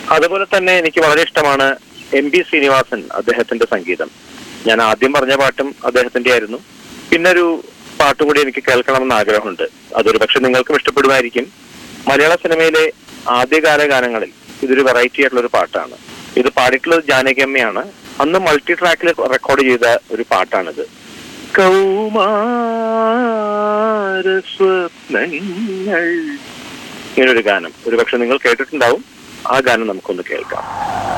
അതുപോലെ തന്നെ എനിക്ക് വളരെ ഇഷ്ടമാണ് എം ബി ശ്രീനിവാസൻ അദ്ദേഹത്തിന്റെ സംഗീതം ഞാൻ ആദ്യം പറഞ്ഞ പാട്ടും അദ്ദേഹത്തിന്റെ ആയിരുന്നു പിന്നെ ഒരു പാട്ട് കൂടി എനിക്ക് കേൾക്കണമെന്ന് ആഗ്രഹമുണ്ട് അതൊരു പക്ഷെ നിങ്ങൾക്കും ഇഷ്ടപ്പെടുമായിരിക്കും മലയാള സിനിമയിലെ ആദ്യകാല ഗാനങ്ങളിൽ ഇതൊരു വെറൈറ്റി ആയിട്ടുള്ള ഒരു പാട്ടാണ് ഇത് പാടിയിട്ടുള്ളത് ജാനകിയമ്മയാണ് അന്ന് മൾട്ടി ട്രാക്കിൽ റെക്കോർഡ് ചെയ്ത ഒരു പാട്ടാണിത് കൗമാര സ്വപ്നങ്ങൾ ഇങ്ങനൊരു ഗാനം ഒരു പക്ഷെ നിങ്ങൾ കേട്ടിട്ടുണ്ടാവും ആ ഗാനം നമുക്കൊന്ന് കേൾക്കാം